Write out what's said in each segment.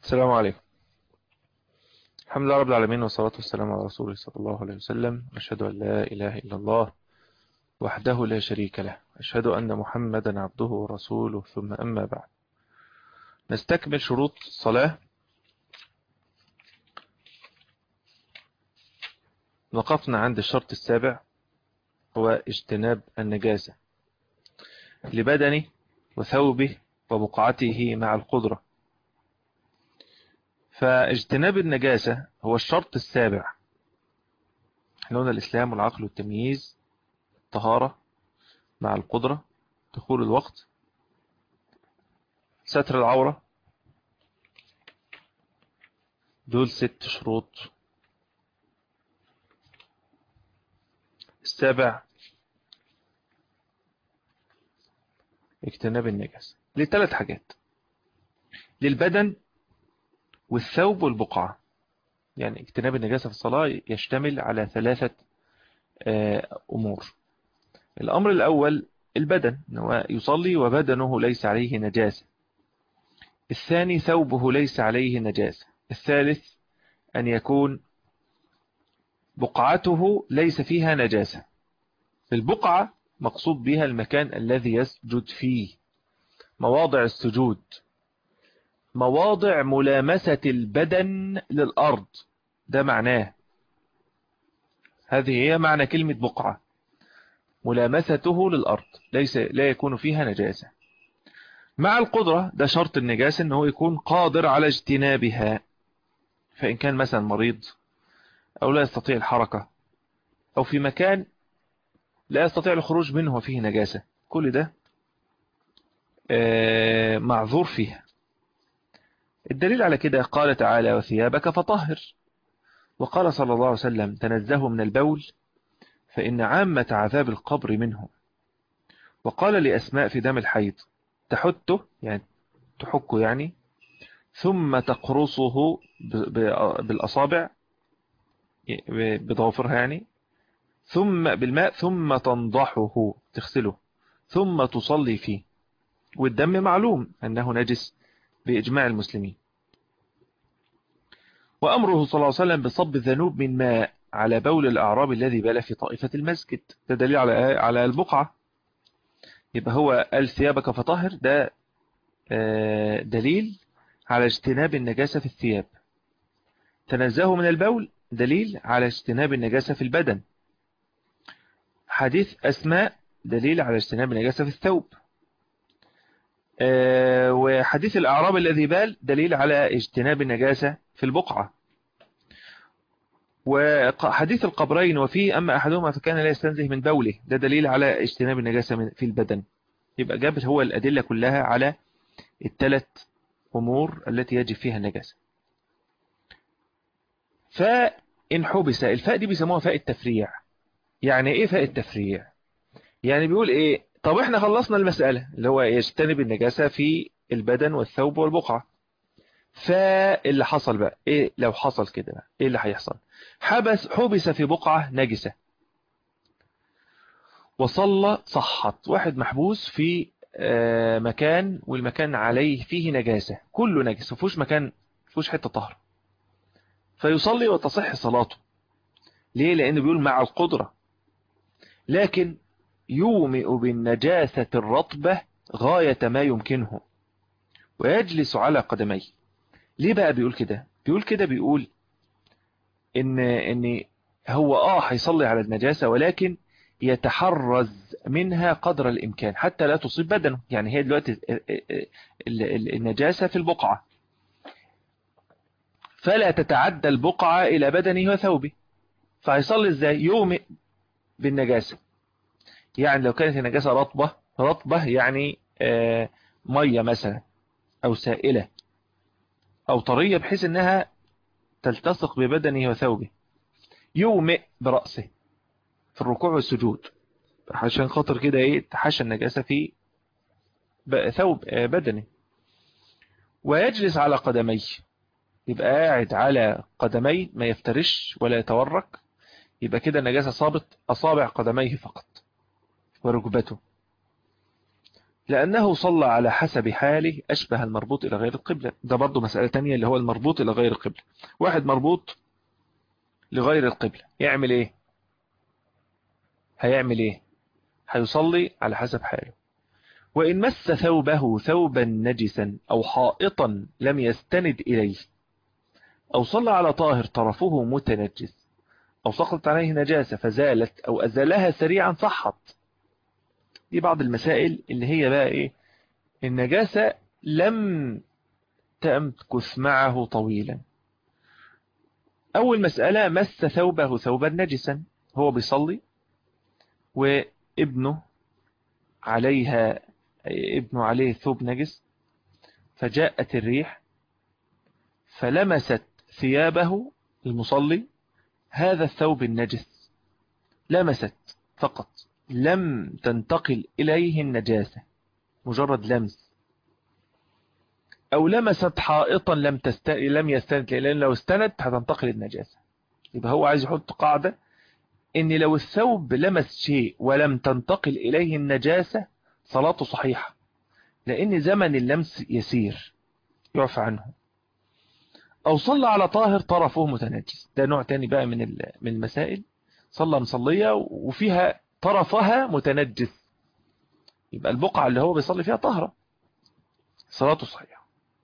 السلام عليكم الحمد لله رب العالمين والصلاة والسلام على رسوله صلى الله عليه وسلم أشهد أن لا إله إلا الله وحده لا شريك له أشهد أن محمدا عبده ورسوله ثم أما بعد نستكمل شروط الصلاة وقفنا عند الشرط السابع هو اجتناب النجاسة لبدنه وثوبه وبقعته مع القدرة فاجتناب النجاسة هو الشرط السابع احنا قلنا الإسلام والعقل والتمييز الطهارة مع القدرة دخول الوقت ستر العورة دول ست شروط السابع اجتناب النجاسة لثلاث حاجات للبدن والثوب والبقعة يعني اجتناب النجاسة في الصلاة يشتمل على ثلاثة أمور الأمر الأول البدن يصلي وبدنه ليس عليه نجاسة الثاني ثوبه ليس عليه نجاسة الثالث أن يكون بقعته ليس فيها نجاسة البقعة مقصود بها المكان الذي يسجد فيه مواضع السجود مواضع ملامسة البدن للأرض ده معناه هذه هي معنى كلمة بقعة ملامسته للأرض ليس لا يكون فيها نجاسة مع القدرة ده شرط النجاسة أنه يكون قادر على اجتنابها فإن كان مثلا مريض أو لا يستطيع الحركة أو في مكان لا يستطيع الخروج منه وفيه نجاسة كل ده معذور فيها الدليل على كده قال تعالى وثيابك فطهر وقال صلى الله عليه وسلم تنزهوا من البول فإن عامة عذاب القبر منه وقال لأسماء في دم الحيض تحته يعني تحكه يعني ثم تقرصه بالأصابع بضوافرها يعني ثم بالماء ثم تنضحه تغسله ثم تصلي فيه والدم معلوم أنه نجس بإجماع المسلمين وأمره صلى الله عليه وسلم بصب الذنوب من ماء على بول الأعراب الذي بال في طائفة المسجد ده دليل على على البقعة يبقى هو قال ثيابك فطهر ده دليل على اجتناب النجاسة في الثياب تنزهوا من البول دليل على اجتناب النجاسة في البدن حديث أسماء دليل على اجتناب النجاسة في الثوب وحديث الأعراب الذي بال دليل على اجتناب النجاسة في البقعة وحديث القبرين وفيه أما أحدهما فكان لا يستنزه من بوله ده دليل على اجتناب النجاسة في البدن يبقى جابت هو الأدلة كلها على الثلاث أمور التي يجب فيها النجاسة فإن حبس الفاء دي بيسموها فاء التفريع يعني إيه فاء التفريع يعني بيقول إيه طب إحنا خلصنا المسألة اللي هو يجتنب النجاسة في البدن والثوب والبقعة فاللي حصل بقى إيه لو حصل كده بقى إيه اللي هيحصل حبس حبس في بقعة نجسة وصلى صحت واحد محبوس في مكان والمكان عليه فيه نجاسة كله نجس مفيهوش مكان مفيهوش حتة طهر فيصلي وتصح صلاته ليه لأنه بيقول مع القدرة لكن يومئ بالنجاسة الرطبة غاية ما يمكنه ويجلس على قدميه ليه بقى بيقول كده بيقول كده بيقول ان ان هو اه هيصلي على النجاسة ولكن يتحرز منها قدر الامكان حتى لا تصيب بدنه يعني هي دلوقتي النجاسة في البقعة فلا تتعدى البقعة الى بدنه وثوبه فهيصلي ازاي يومئ بالنجاسة يعني لو كانت النجاسة رطبة رطبة يعني آه مية مثلا او سائلة او طرية بحيث انها تلتصق ببدنه وثوبه يومئ برأسه في الركوع والسجود عشان خاطر كده ايه تحشى النجاسة في ثوب بدنه ويجلس على قدميه يبقى قاعد على قدميه ما يفترش ولا يتورك يبقى كده النجاسة صابت أصابع قدميه فقط وركبته لأنه صلى على حسب حاله أشبه المربوط إلى غير القبلة ده برضو مسألة تانية اللي هو المربوط إلى غير القبلة واحد مربوط لغير القبلة يعمل إيه هيعمل إيه هيصلي على حسب حاله وإن مس ثوبه ثوبا نجسا أو حائطا لم يستند إليه أو صلى على طاهر طرفه متنجس أو سقطت عليه نجاسة فزالت أو أزالها سريعا صحت دي بعض المسائل اللي هي بقى إيه النجاسة لم تمكث معه طويلا أول مسألة مس ثوبه ثوبا نجسا هو بيصلي وابنه عليها ابنه عليه ثوب نجس فجاءت الريح فلمست ثيابه المصلي هذا الثوب النجس لمست فقط لم تنتقل إليه النجاسة مجرد لمس أو لمست حائطا لم تست... لم يستند لأن لو استند هتنتقل النجاسة يبقى هو عايز يحط قاعدة إن لو الثوب لمس شيء ولم تنتقل إليه النجاسة صلاته صحيحة لأن زمن اللمس يسير يعفى عنه أو صلى على طاهر طرفه متنجس ده نوع تاني بقى من من المسائل صلى مصلية وفيها طرفها متنجس يبقى البقعة اللي هو بيصلي فيها طهرة صلاته صحيحة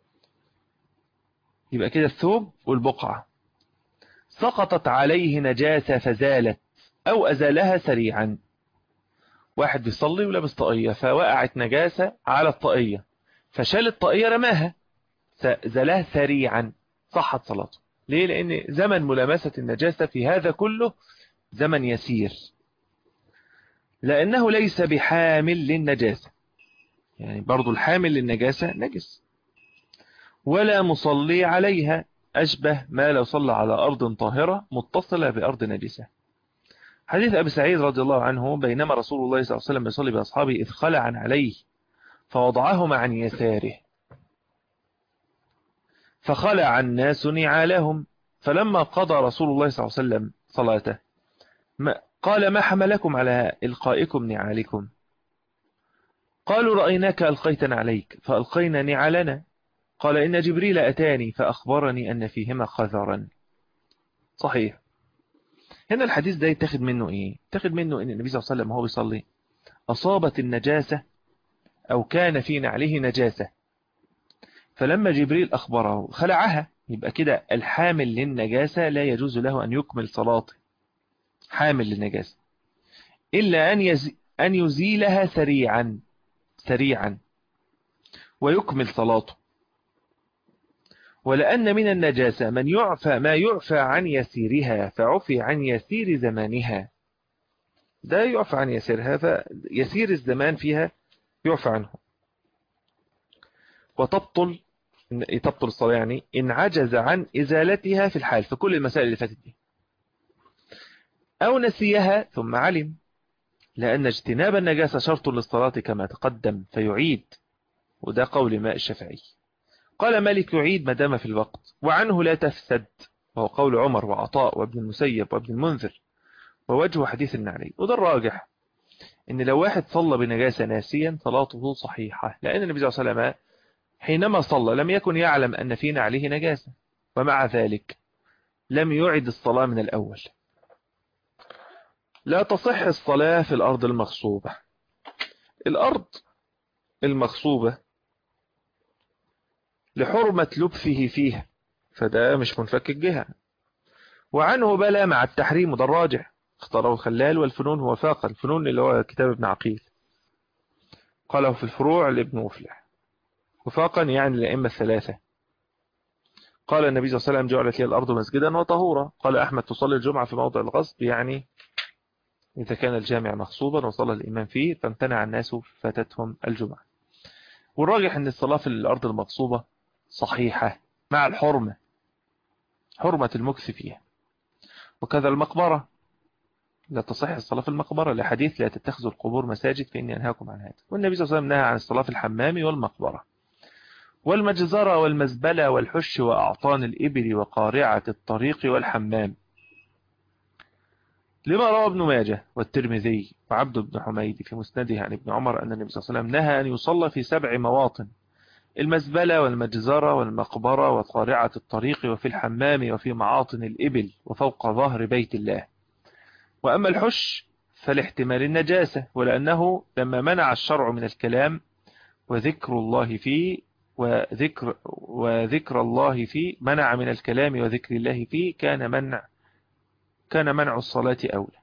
يبقى كده الثوب والبقعة سقطت عليه نجاسة فزالت أو أزالها سريعا واحد بيصلي ولابس طاقية فوقعت نجاسة على الطاقية فشال الطاقية رماها زالها سريعا صحت صلاته ليه لأن زمن ملامسة النجاسة في هذا كله زمن يسير لأنه ليس بحامل للنجاسة يعني برضو الحامل للنجاسة نجس ولا مصلي عليها أشبه ما لو صلى على أرض طاهرة متصلة بأرض نجسة حديث أبي سعيد رضي الله عنه بينما رسول الله صلى الله عليه وسلم يصلي بأصحابه إذ خلع عليه فوضعهما عن يساره فخلع الناس نعالهم فلما قضى رسول الله صلى الله عليه وسلم صلاته ما قال ما حملكم على إلقائكم نعالكم قالوا رأيناك ألقيتنا عليك فألقينا نعالنا قال إن جبريل أتاني فأخبرني أن فيهما خذرا صحيح هنا الحديث ده يتاخد منه إيه يتاخد منه إن النبي صلى الله عليه وسلم وهو بيصلي أصابت النجاسة أو كان في نعله نجاسة فلما جبريل أخبره خلعها يبقى كده الحامل للنجاسة لا يجوز له أن يكمل صلاته حامل للنجاسة إلا أن, يز... أن يزيلها سريعا سريعا ويكمل صلاته ولأن من النجاسة من يعفى ما يعفى عن يسيرها فعفي عن يسير زمانها ده يعفى عن يسيرها فيسير الزمان فيها يعفى عنه وتبطل تبطل الصلاة يعني إن عجز عن إزالتها في الحال في كل المسائل اللي فاتت دي أو نسيها ثم علم لأن اجتناب النجاسة شرط للصلاة كما تقدم فيعيد وده قول ماء الشافعي قال مالك يعيد ما دام في الوقت وعنه لا تفسد وهو قول عمر وعطاء وابن المسيب وابن المنذر ووجه حديث النعلي وده الراجح ان لو واحد صلى بنجاسة ناسيا صلاته صحيحة لأن النبي صلى الله عليه وسلم حينما صلى لم يكن يعلم أن في نعله نجاسة ومع ذلك لم يعد الصلاة من الأول لا تصح الصلاة في الأرض المغصوبة الأرض المغصوبة لحرمة لبثه فيها فده مش منفك الجهة وعنه بلا مع التحريم وده الراجح اختاره الخلال والفنون هو فاق الفنون اللي هو كتاب ابن عقيل قاله في الفروع لابن مفلح وفاقا يعني الأئمة الثلاثة قال النبي صلى الله عليه وسلم جعلت لي الأرض مسجدا وطهورا قال أحمد تصلي الجمعة في موضع الغصب يعني إذا كان الجامع مغصوبا وصلى الإمام فيه فامتنع الناس فاتتهم الجمعة والراجح أن الصلاة في الأرض المغصوبة صحيحة مع الحرمة حرمة المكث فيها وكذا المقبرة لا تصح الصلاة في المقبرة لحديث لا تتخذوا القبور مساجد فإني أنهاكم عن هذا والنبي صلى الله عليه وسلم نهى عن الصلاة في الحمام والمقبرة والمجزرة والمزبلة والحش وأعطان الإبل وقارعة الطريق والحمام لما روى ابن ماجه والترمذي وعبد بن حميد في مسنده عن ابن عمر أن النبي صلى الله عليه وسلم نهى أن يصلى في سبع مواطن المزبلة والمجزرة والمقبرة وقارعة الطريق وفي الحمام وفي معاطن الإبل وفوق ظهر بيت الله وأما الحش فلاحتمال النجاسة ولأنه لما منع الشرع من الكلام وذكر الله فيه وذكر, وذكر الله فيه منع من الكلام وذكر الله فيه كان منع كان منع الصلاة أولى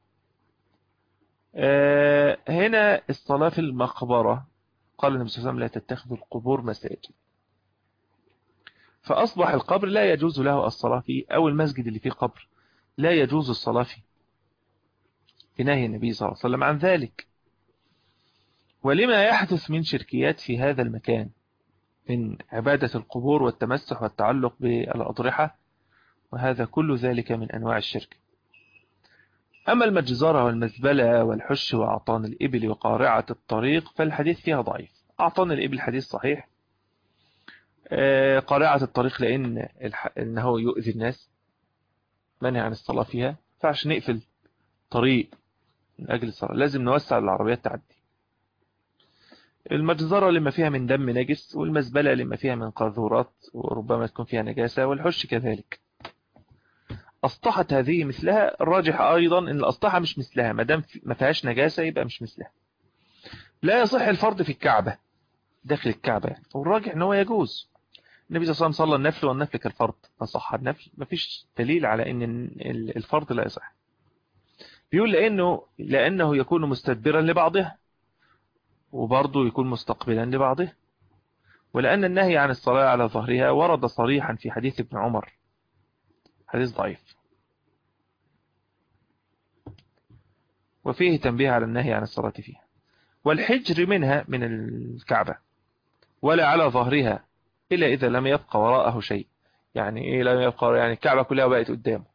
آه، هنا الصلاة في المقبرة قال النبي صلى الله عليه وسلم لا تتخذوا القبور مساجد فأصبح القبر لا يجوز له الصلاة فيه أو المسجد اللي فيه قبر لا يجوز الصلاة فيه في نهي النبي صلى الله عليه وسلم عن ذلك ولما يحدث من شركيات في هذا المكان من عبادة القبور والتمسح والتعلق بالأضرحة وهذا كل ذلك من أنواع الشرك أما المجزرة والمزبلة والحش وأعطان الإبل وقارعة الطريق فالحديث فيها ضعيف أعطان الإبل حديث صحيح آه، قارعة الطريق لأن إنه يؤذي الناس منع عن الصلاة فيها فعش نقفل طريق من أجل الصلاة لازم نوسع العربيات تعدي المجزرة لما فيها من دم نجس والمزبلة لما فيها من قاذورات وربما تكون فيها نجاسة والحش كذلك أسطحت هذه مثلها الراجح أيضا أن الأسطحة مش مثلها ما دام ما فيهاش نجاسة يبقى مش مثلها لا يصح الفرض في الكعبة داخل الكعبة يعني والراجح أنه يجوز النبي صلى الله عليه وسلم صلى النفل والنفل كالفرض فصح النفل ما فيش دليل على أن الفرض لا يصح بيقول لأنه, لأنه يكون مستدبرا لبعضها وبرضه يكون مستقبلا لبعضها ولأن النهي عن الصلاة على ظهرها ورد صريحا في حديث ابن عمر حديث ضعيف وفيه تنبيه على النهي عن الصلاة فيها والحجر منها من الكعبة ولا على ظهرها إلا إذا لم يبقى وراءه شيء يعني إيه لم يبقى يعني الكعبة كلها بقت قدامه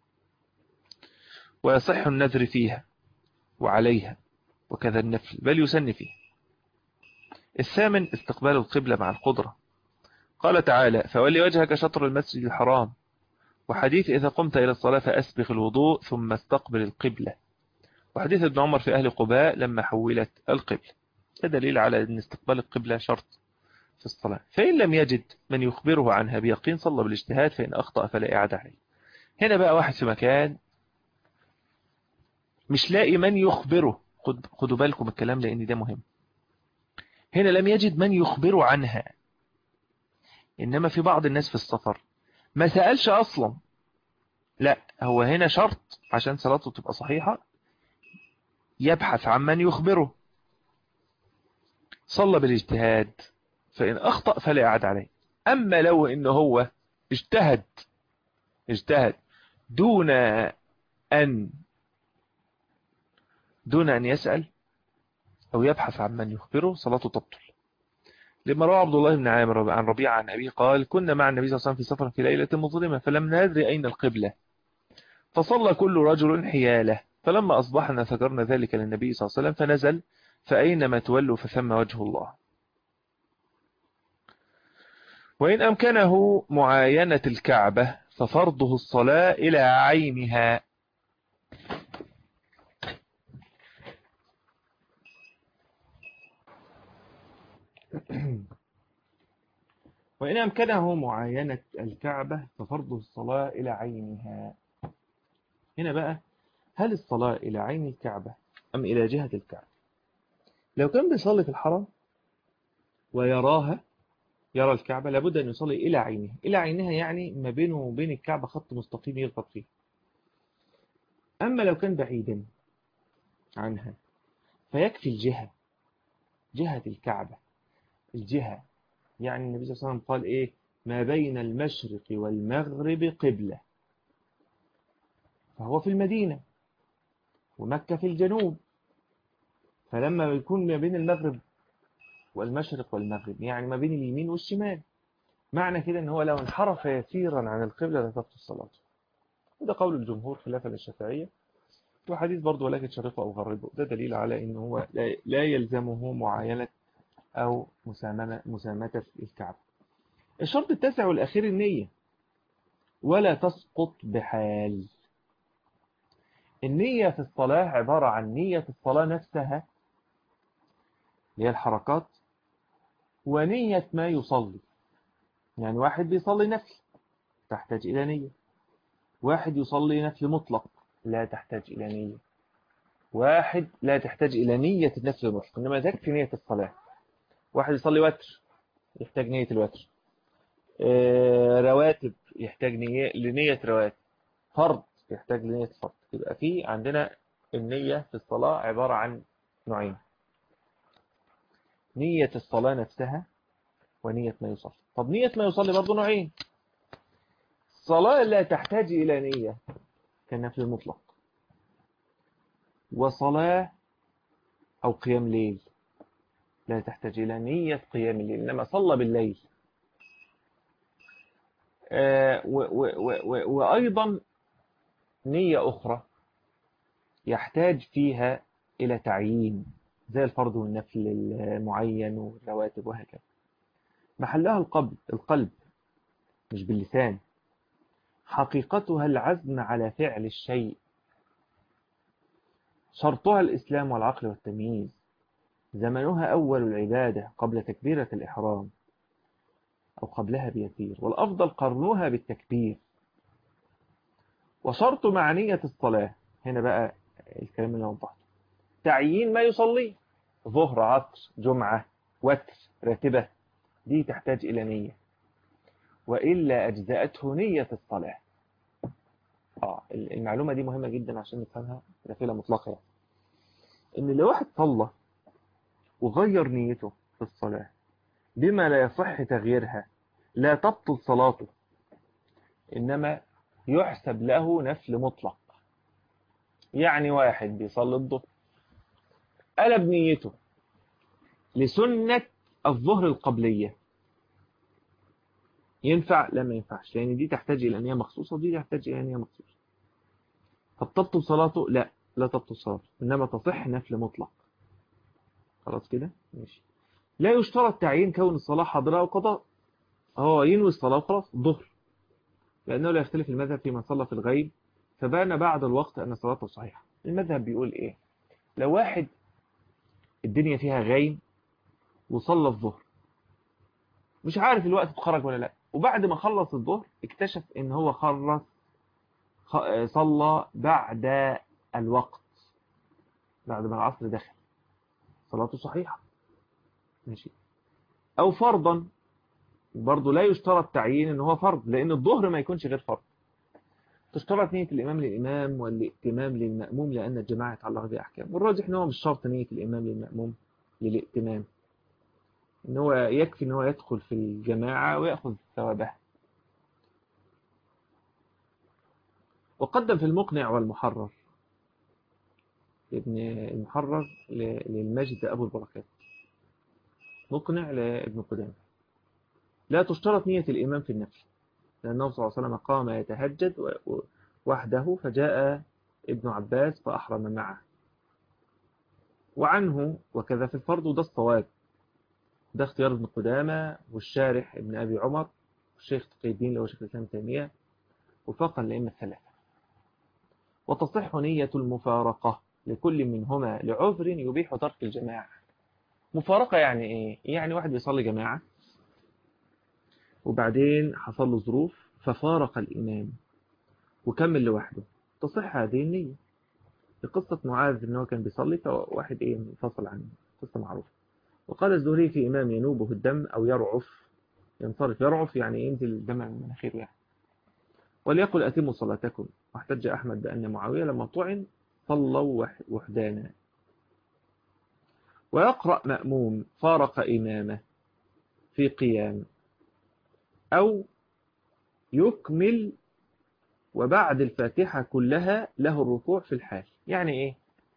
ويصح النذر فيها وعليها وكذا النفل بل يسن فيه الثامن استقبال القبلة مع القدرة قال تعالى فولي وجهك شطر المسجد الحرام وحديث إذا قمت إلى الصلاة فأسبغ الوضوء ثم استقبل القبلة وحديث ابن عمر في أهل قباء لما حولت القبلة ده دليل على أن استقبال القبلة شرط في الصلاة فإن لم يجد من يخبره عنها بيقين صلى بالاجتهاد فإن أخطأ فلا إعادة عليه هنا بقى واحد في مكان مش لاقي من يخبره خدوا بالكم الكلام لأن ده مهم هنا لم يجد من يخبره عنها إنما في بعض الناس في السفر ما سألش أصلا لا هو هنا شرط عشان صلاته تبقى صحيحة يبحث عن من يخبره صلى بالاجتهاد فإن أخطأ فلا يعد عليه أما لو إنه هو اجتهد اجتهد دون أن دون أن يسأل أو يبحث عن من يخبره صلاته تبطل لما روى عبد الله بن عامر عن ربيعة عن أبيه قال كنا مع النبي صلى الله عليه وسلم في سفر في ليلة مظلمة فلم ندري أين القبلة فصلى كل رجل حياله فلما أصبحنا ذكرنا ذلك للنبي صلى الله عليه وسلم فنزل فأينما تولوا فثم وجه الله وإن أمكنه معاينة الكعبة ففرضه الصلاة إلى عينها وإن أمكنه معاينة الكعبة ففرض الصلاة إلى عينها هنا بقى هل الصلاة إلى عين الكعبة أم إلى جهة الكعبة لو كان بيصلي في الحرم ويراها يرى الكعبة لابد أن يصلي إلى عينها إلى عينها يعني ما بينه وبين الكعبة خط مستقيم يرفض فيه أما لو كان بعيدا عنها فيكفي الجهة جهة الكعبة الجهة يعني النبي صلى الله عليه وسلم قال إيه ما بين المشرق والمغرب قبلة فهو في المدينة ومكة في الجنوب فلما يكون ما بين المغرب والمشرق والمغرب يعني ما بين اليمين والشمال معنى كده ان هو لو انحرف يسيرا عن القبلة لا تبطل الصلاة وده قول الجمهور خلافا للشافعية وحديث برضه ولكن شرقه أو غربه ده دليل على ان هو لا يلزمه معاينة أو مسامة في الكعبة الشرط التاسع والأخير النية ولا تسقط بحال النية في الصلاة عبارة عن نية الصلاة نفسها اللي هي الحركات ونية ما يصلي يعني واحد بيصلي نفل تحتاج إلى نية واحد يصلي نفل مطلق لا تحتاج إلى نية واحد لا تحتاج إلى نية النفل المطلق إنما تكفي نية الصلاة واحد يصلي وتر يحتاج نية الوتر آه، رواتب يحتاج نية لنية رواتب فرض يحتاج لنية فرض يبقى في عندنا النية في الصلاة عبارة عن نوعين نية الصلاة نفسها ونية ما يصلي طب نية ما يصلي برضه نوعين صلاة لا تحتاج إلى نية كالنفل المطلق وصلاة أو قيام ليل لا تحتاج إلى نية قيام الليل إنما صلى بالليل آه، و- و- و- و- وأيضا نية أخرى يحتاج فيها إلى تعيين زي الفرض والنفل المعين والرواتب وهكذا محلها القلب القلب مش باللسان حقيقتها العزم على فعل الشيء شرطها الإسلام والعقل والتمييز زمنها أول العبادة قبل تكبيرة الإحرام أو قبلها بيسير والأفضل قرنها بالتكبير وشرط معنية الصلاة هنا بقى الكلام اللي وضحته تعيين ما يصلي ظهر عصر جمعة وتر راتبة دي تحتاج إلى نية وإلا أجزأته نية الصلاة آه المعلومة دي مهمة جدا عشان نفهمها نافلة مطلقة يعني. إن لو واحد صلى وغير نيته في الصلاة بما لا يصح تغييرها لا تبطل صلاته إنما يحسب له نفل مطلق يعني واحد بيصلي الظهر قلب نيته لسنة الظهر القبلية ينفع لا ما ينفعش لأن دي تحتاج إلى نية مخصوصة ودي تحتاج إلى نية مخصوصة طب تبطل صلاته لا لا تبطل صلاته إنما تصح نفل مطلق خلاص كده ماشي لا يشترط تعيين كون الصلاة حاضرة أو قضاء هو ينوي الصلاة وخلاص الظهر لأنه لا يختلف المذهب فيما صلى في الغيب فبان بعد الوقت أن صلاته صحيحة المذهب بيقول إيه لو واحد الدنيا فيها غيم وصلى الظهر مش عارف الوقت اتخرج ولا لا وبعد ما خلص الظهر اكتشف ان هو خلص خ- صلى بعد الوقت بعد ما العصر دخل صلاته صحيحة ماشي او فرضا برضه لا يشترط تعيين ان هو فرض لان الظهر ما يكونش غير فرض تشترط نية الإمام للإمام والائتمام للمأموم لأن الجماعة يتعلق بأحكام والراجح ان هو مش شرط نية الإمام للمأموم للائتمام ان هو يكفي ان هو يدخل في الجماعة ويأخذ ثوابها وقدم في المقنع والمحرر ابن المحرر ل- للمجد أبو البركات مقنع لابن قدامة لا تشترط نية الإمام في النفل لأنه صلى الله عليه وسلم قام يتهجد و- و- وحده فجاء ابن عباس فأحرم معه وعنه وكذا في الفرض وده الصواب ده اختيار ابن قدامة والشارح ابن أبي عمر والشيخ تقي الدين اللي هو شيخ الإسلام تيمية وفقا لأئمة الثلاثة وتصح نية المفارقة لكل منهما لعذر يبيح ترك الجماعة مفارقة يعني إيه؟ يعني واحد بيصلي جماعة وبعدين حصل له ظروف ففارق الإمام وكمل لوحده تصح هذه النية في قصة معاذ إن هو كان بيصلي فواحد إيه انفصل عنه قصة معروفة وقال الزهري في إمام ينوبه الدم أو يرعف ينصرف يرعف يعني ينزل الدم من مناخيره يعني وليقل أتموا صلاتكم واحتج أحمد بأن معاوية لما طعن صلوا وح- وحدانا ويقرأ مأموم فارق إمامه في قيام أو يكمل وبعد الفاتحة كلها له الركوع في الحال يعني إيه؟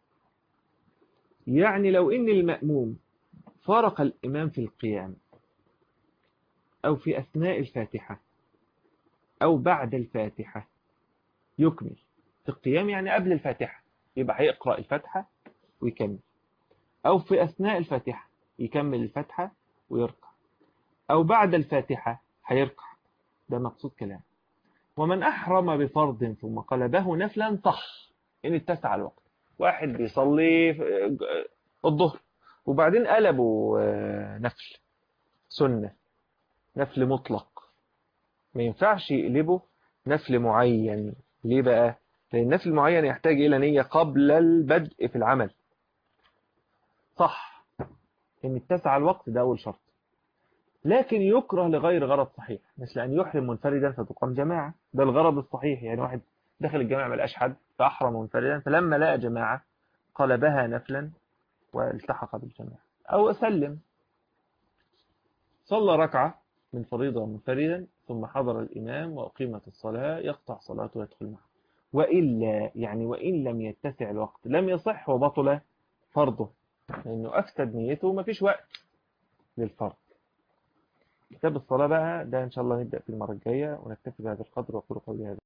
يعني لو إن المأموم فارق الإمام في القيام أو في أثناء الفاتحة أو بعد الفاتحة يكمل في القيام يعني قبل الفاتحة يبقى هيقرأ الفاتحة ويكمل أو في أثناء الفاتحة يكمل الفاتحة ويركع أو بعد الفاتحة هيركع ده مقصود كلام ومن أحرم بفرض ثم قلبه نفلا صح إن اتسع الوقت واحد بيصلي الظهر وبعدين قلبوا نفل سنة نفل مطلق ما ينفعش يقلبه نفل معين ليه بقى لأن النفل المعين يحتاج إلى نية قبل البدء في العمل صح إن اتسع الوقت ده أول شرط لكن يكره لغير غرض صحيح مثل أن يحرم منفردا فتقام جماعة ده الغرض الصحيح يعني واحد دخل الجامع ما لقاش حد فأحرم منفردا فلما لقى جماعة قلبها نفلا والتحق بالجماعة أو أسلم صلى ركعة من فريضة منفردا ثم حضر الإمام وأقيمت الصلاة يقطع صلاته ويدخل معه وإلا يعني وإن لم يتسع الوقت لم يصح وبطل فرضه لأنه أفسد نيته وما فيش وقت للفرض كتاب الصلاة بقى ده إن شاء الله نبدأ في المرة الجاية ونكتفي بهذا القدر وأقول قولي هذا